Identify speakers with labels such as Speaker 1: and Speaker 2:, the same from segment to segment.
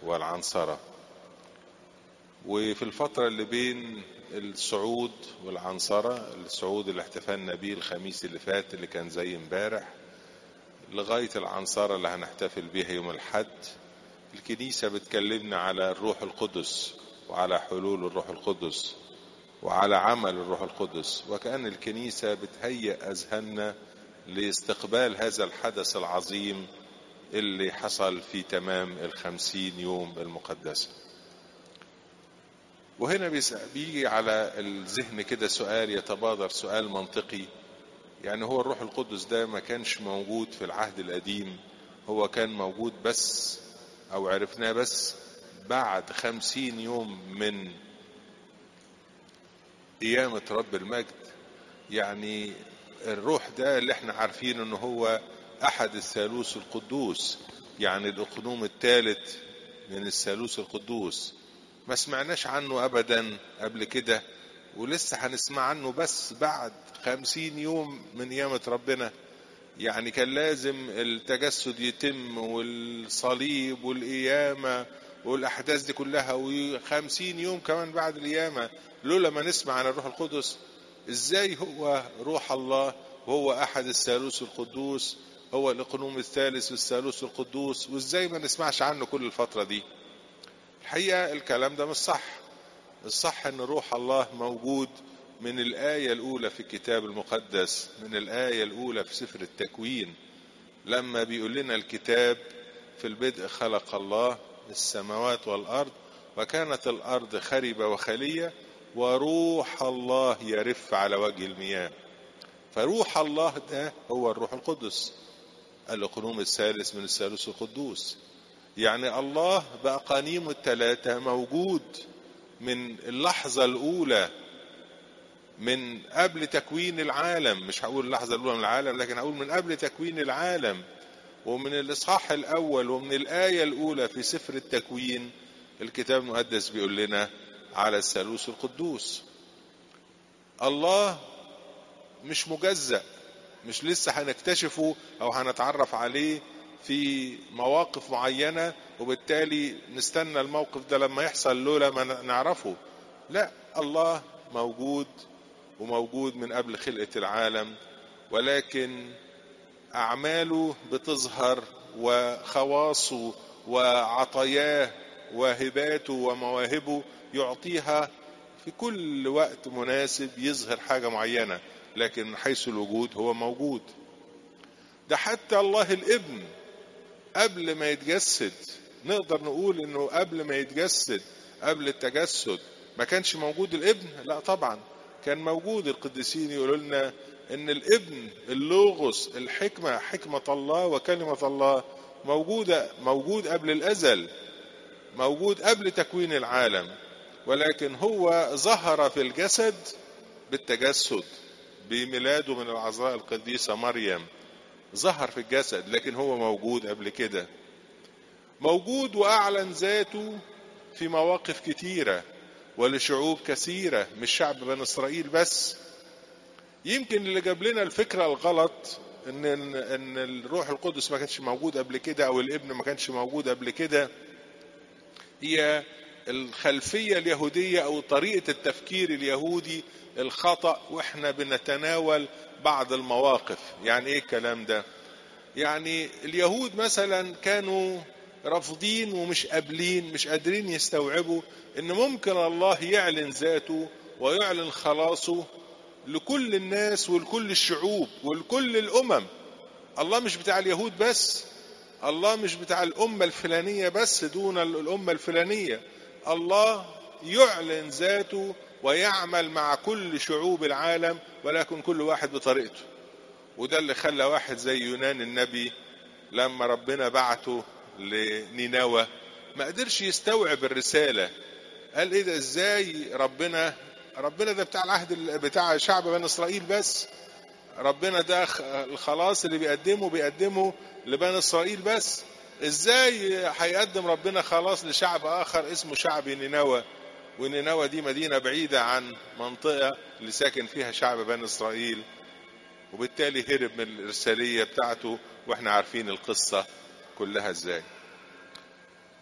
Speaker 1: والعنصرة وفي الفترة اللي بين الصعود والعنصرة الصعود اللي احتفلنا بيه الخميس اللي فات اللي كان زي امبارح لغاية العنصرة اللي هنحتفل بيها يوم الحد الكنيسة بتكلمنا على الروح القدس وعلى حلول الروح القدس وعلى عمل الروح القدس وكأن الكنيسة بتهيئ أذهاننا لاستقبال هذا الحدث العظيم اللي حصل في تمام الخمسين يوم المقدسة وهنا بيجي على الذهن كده سؤال يتبادر سؤال منطقي يعني هو الروح القدس ده ما كانش موجود في العهد القديم هو كان موجود بس او عرفناه بس بعد خمسين يوم من قيامة رب المجد يعني الروح ده اللي احنا عارفين ان هو احد الثالوث القدوس يعني الاقنوم الثالث من الثالوث القدوس ما سمعناش عنه ابدا قبل كده ولسه هنسمع عنه بس بعد خمسين يوم من قيامة ربنا يعني كان لازم التجسد يتم والصليب والقيامة والأحداث دي كلها وخمسين يوم كمان بعد القيامة لولا ما نسمع عن الروح القدس ازاي هو روح الله وهو أحد الثالوث القدوس هو الإقنوم الثالث في الثالوث القدوس وازاي ما نسمعش عنه كل الفترة دي الحقيقة الكلام ده مش صح الصح ان روح الله موجود من الآية الأولى في الكتاب المقدس من الآية الأولى في سفر التكوين لما بيقول لنا الكتاب في البدء خلق الله السماوات والأرض وكانت الأرض خربة وخلية وروح الله يرف على وجه المياه فروح الله ده هو الروح القدس الأقنوم الثالث من الثالوث القدوس يعني الله بأقانيم الثلاثة موجود من اللحظة الأولى من قبل تكوين العالم مش هقول اللحظة الأولى من العالم لكن هقول من قبل تكوين العالم ومن الإصحاح الأول ومن الآية الأولى في سفر التكوين الكتاب المقدس بيقول لنا على الثالوث القدوس الله مش مجزأ مش لسه هنكتشفه أو هنتعرف عليه في مواقف معينة وبالتالي نستنى الموقف ده لما يحصل لولا ما نعرفه لا الله موجود وموجود من قبل خلقة العالم ولكن أعماله بتظهر وخواصه وعطاياه وهباته ومواهبه يعطيها في كل وقت مناسب يظهر حاجة معينة لكن من حيث الوجود هو موجود ده حتى الله الابن قبل ما يتجسد نقدر نقول انه قبل ما يتجسد قبل التجسد ما كانش موجود الابن لا طبعا كان موجود القديسين يقولوا لنا ان الابن اللوغوس الحكمة حكمة الله وكلمة الله موجودة موجود قبل الازل موجود قبل تكوين العالم ولكن هو ظهر في الجسد بالتجسد بميلاده من العذراء القديسة مريم ظهر في الجسد لكن هو موجود قبل كده موجود واعلن ذاته في مواقف كتيره ولشعوب كثيره مش شعب بني اسرائيل بس يمكن اللي جاب لنا الفكره الغلط ان ان الروح القدس ما كانش موجود قبل كده او الابن ما كانش موجود قبل كده هي الخلفيه اليهوديه او طريقه التفكير اليهودي الخطا واحنا بنتناول بعض المواقف يعني ايه الكلام ده يعني اليهود مثلا كانوا رافضين ومش قابلين مش قادرين يستوعبوا ان ممكن الله يعلن ذاته ويعلن خلاصه لكل الناس ولكل الشعوب ولكل الامم الله مش بتاع اليهود بس الله مش بتاع الامه الفلانيه بس دون الامه الفلانيه الله يعلن ذاته ويعمل مع كل شعوب العالم ولكن كل واحد بطريقته وده اللي خلى واحد زي يونان النبي لما ربنا بعته لنينوى ما قدرش يستوعب الرسالة قال ايه ده ازاي ربنا ربنا ده بتاع العهد بتاع شعب بني اسرائيل بس ربنا ده الخلاص اللي بيقدمه بيقدمه لبني اسرائيل بس ازاي هيقدم ربنا خلاص لشعب اخر اسمه شعب نينوى ونينوى دي مدينة بعيدة عن منطقة اللي ساكن فيها شعب بني اسرائيل وبالتالي هرب من الإرسالية بتاعته واحنا عارفين القصة كلها ازاي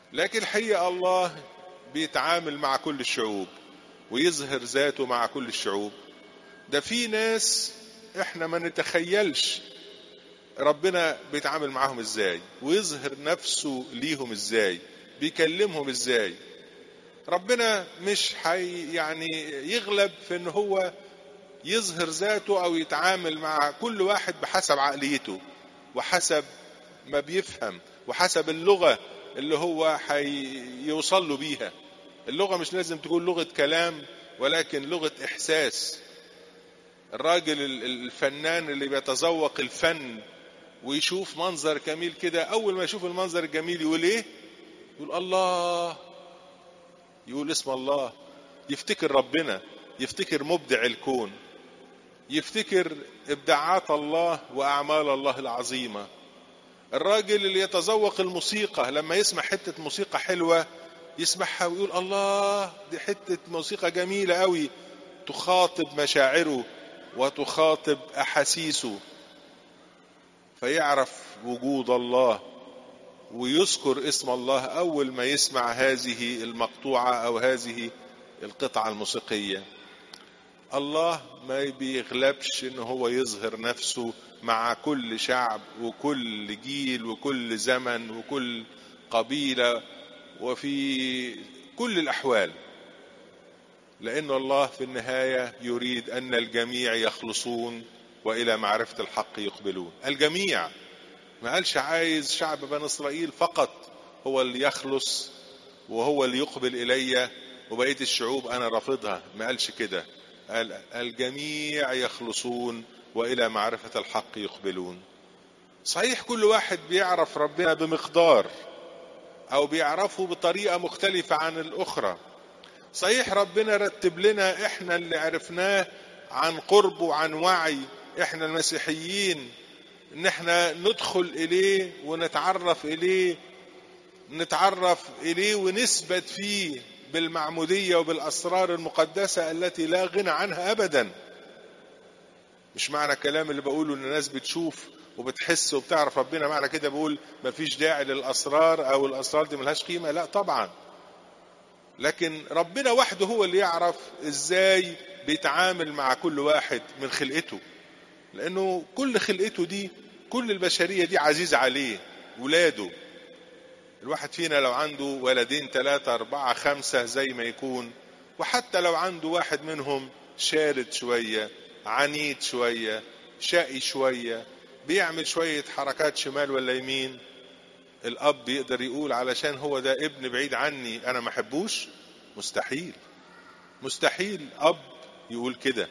Speaker 1: لكن الحقيقة الله بيتعامل مع كل الشعوب ويظهر ذاته مع كل الشعوب ده في ناس احنا ما نتخيلش ربنا بيتعامل معاهم ازاي ويظهر نفسه ليهم ازاي بيكلمهم ازاي ربنا مش حي يعني يغلب في ان هو يظهر ذاته او يتعامل مع كل واحد بحسب عقليته وحسب ما بيفهم وحسب اللغة اللي هو هيوصل له بيها اللغة مش لازم تكون لغة كلام ولكن لغة إحساس الراجل الفنان اللي بيتذوق الفن ويشوف منظر جميل كده أول ما يشوف المنظر الجميل يقول إيه؟ يقول الله يقول اسم الله يفتكر ربنا يفتكر مبدع الكون يفتكر ابداعات الله واعمال الله العظيمه الراجل اللي يتذوق الموسيقى لما يسمع حته موسيقى حلوه يسمعها ويقول الله دي حته موسيقى جميله قوي تخاطب مشاعره وتخاطب احاسيسه فيعرف وجود الله ويذكر اسم الله اول ما يسمع هذه المقطوعه او هذه القطعه الموسيقيه الله ما بيغلبش ان هو يظهر نفسه مع كل شعب وكل جيل وكل زمن وكل قبيله وفي كل الاحوال لان الله في النهايه يريد ان الجميع يخلصون والى معرفه الحق يقبلون الجميع ما قالش عايز شعب بني اسرائيل فقط هو اللي يخلص وهو اللي يقبل الي وبقيه الشعوب انا رافضها ما قالش كده قال الجميع يخلصون والى معرفه الحق يقبلون صحيح كل واحد بيعرف ربنا بمقدار او بيعرفه بطريقه مختلفه عن الاخرى صحيح ربنا رتب لنا احنا اللي عرفناه عن قرب وعن وعي احنا المسيحيين ان احنا ندخل اليه ونتعرف اليه نتعرف اليه ونثبت فيه بالمعموديه وبالاسرار المقدسه التي لا غنى عنها ابدا مش معنى الكلام اللي بقوله ان الناس بتشوف وبتحس وبتعرف ربنا معنى كده بقول مفيش داعي للاسرار او الاسرار دي ملهاش قيمه لا طبعا لكن ربنا وحده هو اللي يعرف ازاي بيتعامل مع كل واحد من خلقته لانه كل خلقته دي كل البشريه دي عزيزه عليه ولاده الواحد فينا لو عنده ولدين ثلاثة أربعة خمسة زي ما يكون وحتى لو عنده واحد منهم شارد شوية عنيد شوية شقي شوية بيعمل شوية حركات شمال ولا يمين الأب يقدر يقول علشان هو ده ابن بعيد عني أنا ما أحبوش مستحيل مستحيل أب يقول كده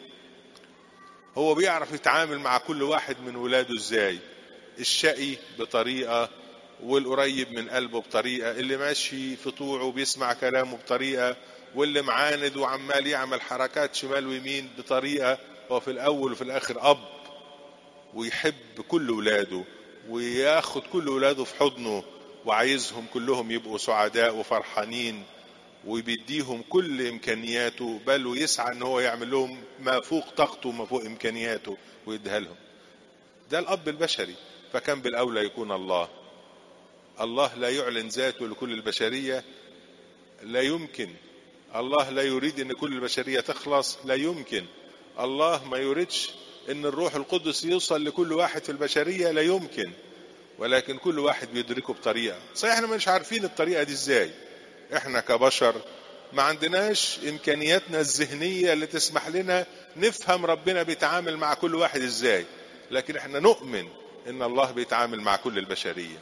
Speaker 1: هو بيعرف يتعامل مع كل واحد من ولاده ازاي الشقي بطريقة والقريب من قلبه بطريقة اللي ماشي في طوعه بيسمع كلامه بطريقة واللي معاند وعمال يعمل حركات شمال ويمين بطريقة هو في الأول وفي الآخر أب ويحب كل ولاده وياخد كل ولاده في حضنه وعايزهم كلهم يبقوا سعداء وفرحانين وبيديهم كل امكانياته بل ويسعى ان هو يعمل لهم ما فوق طاقته وما فوق امكانياته ويديها لهم ده الاب البشري فكان بالاولى يكون الله الله لا يعلن ذاته لكل البشريه لا يمكن الله لا يريد ان كل البشريه تخلص لا يمكن الله ما يريدش ان الروح القدس يوصل لكل واحد في البشريه لا يمكن ولكن كل واحد بيدركه بطريقه صحيح احنا مش عارفين الطريقه دي ازاي احنا كبشر ما عندناش امكانياتنا الذهنيه اللي تسمح لنا نفهم ربنا بيتعامل مع كل واحد ازاي لكن احنا نؤمن ان الله بيتعامل مع كل البشريه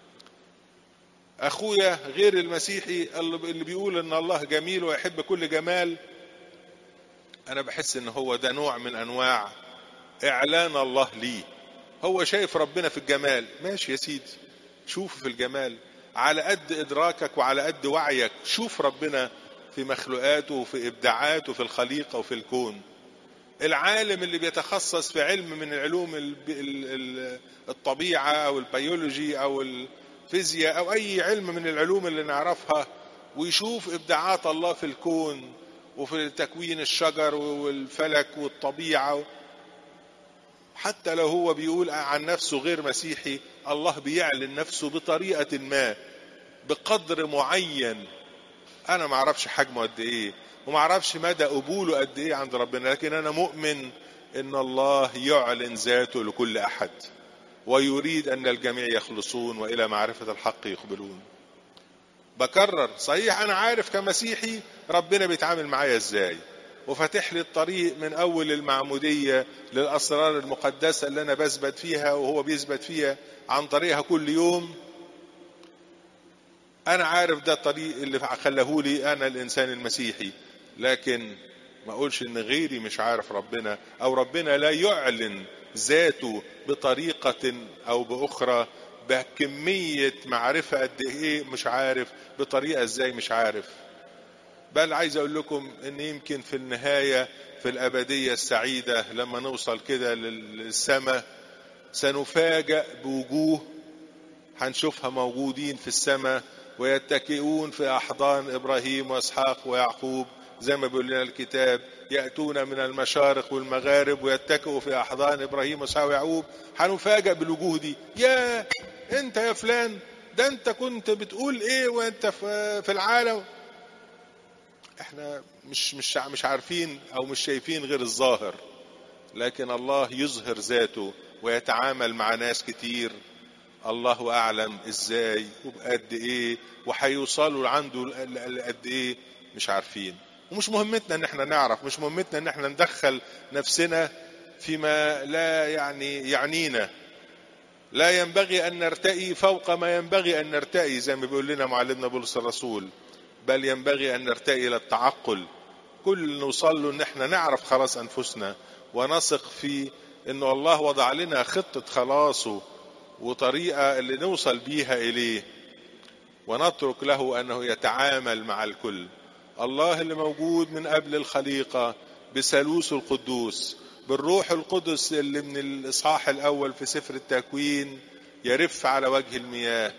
Speaker 1: اخويا غير المسيحي اللي بيقول ان الله جميل ويحب كل جمال انا بحس ان هو ده نوع من انواع اعلان الله ليه هو شايف ربنا في الجمال ماشي يا سيدي شوف في الجمال على قد ادراكك وعلى قد وعيك شوف ربنا في مخلوقاته وفي ابداعاته في الخليقه وفي الكون العالم اللي بيتخصص في علم من علوم الطبيعه او البيولوجي او الفيزياء او اي علم من العلوم اللي نعرفها ويشوف ابداعات الله في الكون وفي تكوين الشجر والفلك والطبيعه حتى لو هو بيقول عن نفسه غير مسيحي الله بيعلن نفسه بطريقة ما بقدر معين انا ما اعرفش حجمه قد ايه وما اعرفش مدى قبوله قد ايه عند ربنا لكن انا مؤمن ان الله يعلن ذاته لكل احد ويريد ان الجميع يخلصون والى معرفه الحق يقبلون بكرر صحيح انا عارف كمسيحي ربنا بيتعامل معايا ازاي وفاتح لي الطريق من اول المعموديه للاسرار المقدسه اللي انا بثبت فيها وهو بيثبت فيها عن طريقها كل يوم انا عارف ده الطريق اللي خلاه لي انا الانسان المسيحي لكن ما اقولش ان غيري مش عارف ربنا او ربنا لا يعلن ذاته بطريقه او باخرى بكميه معرفه قد ايه مش عارف بطريقه ازاي مش عارف بل عايز اقول لكم ان يمكن في النهايه في الابديه السعيده لما نوصل كده للسماء سنفاجأ بوجوه هنشوفها موجودين في السماء ويتكئون في احضان ابراهيم واسحاق ويعقوب زي ما بيقول لنا الكتاب ياتون من المشارق والمغارب ويتكئوا في احضان ابراهيم واسحاق ويعقوب هنفاجأ بالوجوه دي يا انت يا فلان ده انت كنت بتقول ايه وانت في العالم احنا مش مش مش عارفين او مش شايفين غير الظاهر لكن الله يظهر ذاته ويتعامل مع ناس كتير الله اعلم ازاي وبقد ايه وهيوصلوا عنده قد ايه مش عارفين ومش مهمتنا ان احنا نعرف مش مهمتنا ان احنا ندخل نفسنا فيما لا يعني يعنينا لا ينبغي ان نرتقي فوق ما ينبغي ان نرتقي زي ما بيقول لنا معلمنا بولس الرسول بل ينبغي ان نرتقي الى التعقل كل اللي نوصل له ان احنا نعرف خلاص انفسنا ونثق في انه الله وضع لنا خطه خلاصه وطريقه اللي نوصل بيها اليه ونترك له انه يتعامل مع الكل الله اللي موجود من قبل الخليقه بثالوث القدوس بالروح القدس اللي من الاصحاح الاول في سفر التكوين يرف على وجه المياه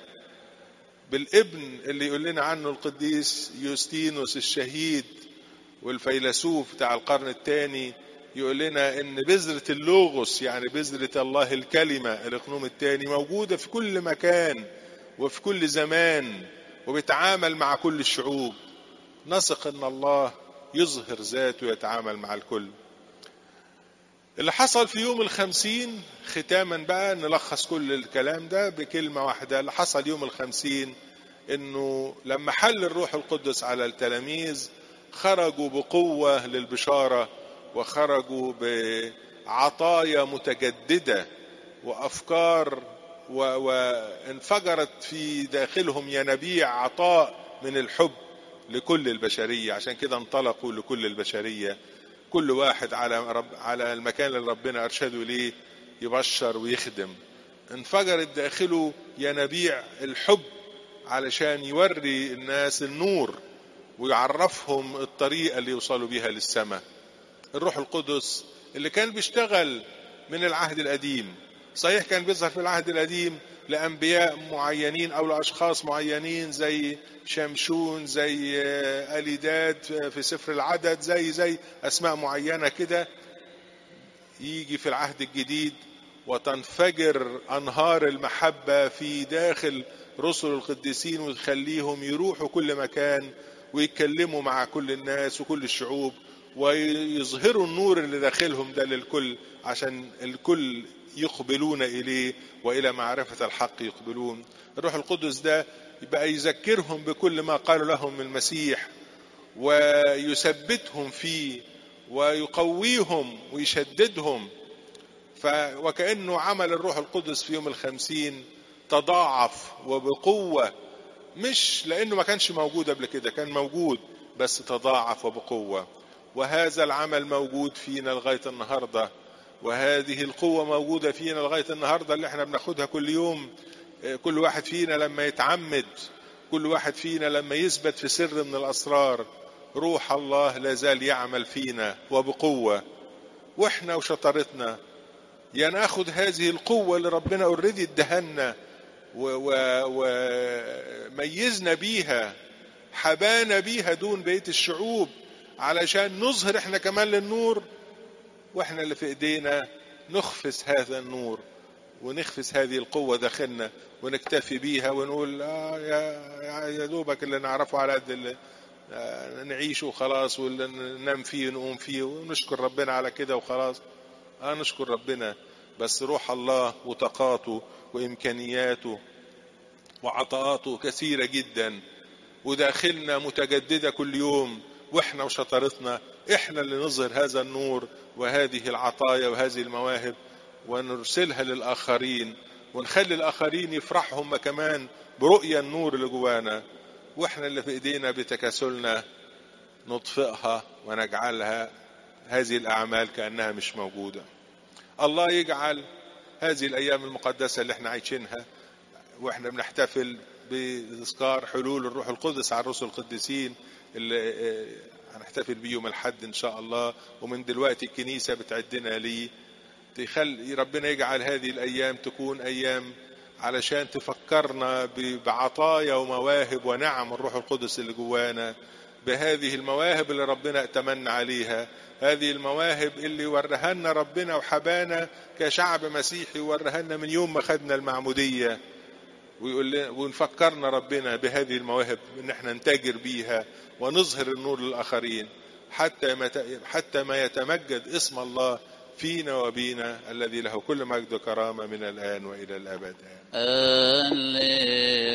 Speaker 1: بالابن اللي يقول لنا عنه القديس يوستينوس الشهيد والفيلسوف بتاع القرن الثاني يقول لنا ان بذرة اللوغوس يعني بذرة الله الكلمة الاقنوم الثاني موجودة في كل مكان وفي كل زمان وبيتعامل مع كل الشعوب نثق ان الله يظهر ذاته ويتعامل مع الكل اللي حصل في يوم الخمسين ختاما بقى نلخص كل الكلام ده بكلمة واحدة اللي حصل يوم الخمسين انه لما حل الروح القدس على التلاميذ خرجوا بقوة للبشارة وخرجوا بعطايا متجددة وأفكار و... وانفجرت في داخلهم ينابيع عطاء من الحب لكل البشرية عشان كده انطلقوا لكل البشرية كل واحد على رب على المكان اللي ربنا أرشده ليه يبشر ويخدم انفجرت داخله ينابيع الحب علشان يوري الناس النور ويعرفهم الطريقة اللي يوصلوا بيها للسماء الروح القدس اللي كان بيشتغل من العهد القديم صحيح كان بيظهر في العهد القديم لأنبياء معينين أو لأشخاص معينين زي شمشون زي أليداد في سفر العدد زي زي أسماء معينة كده يجي في العهد الجديد وتنفجر أنهار المحبة في داخل رسل القديسين وتخليهم يروحوا كل مكان ويتكلموا مع كل الناس وكل الشعوب ويظهروا النور اللي داخلهم ده للكل عشان الكل يقبلون إليه وإلى معرفة الحق يقبلون الروح القدس ده يبقى يذكرهم بكل ما قال لهم المسيح ويثبتهم فيه ويقويهم ويشددهم ف وكأنه عمل الروح القدس في يوم الخمسين تضاعف وبقوة مش لأنه ما كانش موجود قبل كده كان موجود بس تضاعف وبقوة وهذا العمل موجود فينا لغاية النهاردة وهذه القوة موجودة فينا لغاية النهاردة اللي احنا بناخدها كل يوم كل واحد فينا لما يتعمد كل واحد فينا لما يثبت في سر من الأسرار روح الله لا زال يعمل فينا وبقوة واحنا وشطارتنا يا ناخد هذه القوة اللي ربنا اوريدي ادهنا وميزنا بيها حبانا بيها دون بقية الشعوب علشان نظهر احنا كمان للنور واحنا اللي في ايدينا نخفس هذا النور ونخفز هذه القوة داخلنا ونكتفي بيها ونقول آه يا, يا دوبك اللي نعرفه على قد اللي آه نعيشه وخلاص واللي ننام فيه ونقوم فيه ونشكر ربنا على كده وخلاص اه نشكر ربنا بس روح الله وطاقاته وامكانياته وعطاءاته كثيره جدا وداخلنا متجدده كل يوم واحنا وشطارتنا احنا اللي نظهر هذا النور وهذه العطايا وهذه المواهب ونرسلها للاخرين ونخلي الاخرين يفرحوا هم كمان برؤيا النور اللي جوانا واحنا اللي في ايدينا بتكاسلنا نطفئها ونجعلها هذه الاعمال كانها مش موجوده الله يجعل هذه الايام المقدسه اللي احنا عايشينها واحنا بنحتفل بتذكار حلول الروح القدس على الرسل القديسين اللي هنحتفل بيه يوم الحد ان شاء الله ومن دلوقتي الكنيسه بتعدنا ليه تخلي ربنا يجعل هذه الايام تكون ايام علشان تفكرنا بعطايا ومواهب ونعم الروح القدس اللي جوانا بهذه المواهب اللي ربنا اتمنى عليها هذه المواهب اللي ورها لنا ربنا وحبانا كشعب مسيحي ورها لنا من يوم ما خدنا المعموديه ويقول لنا ونفكرنا ربنا بهذه المواهب ان احنا نتاجر بيها ونظهر النور للاخرين حتى حتى ما يتمجد اسم الله فينا وبينا الذي له كل مجد وكرامه من الان والى الابد
Speaker 2: آمين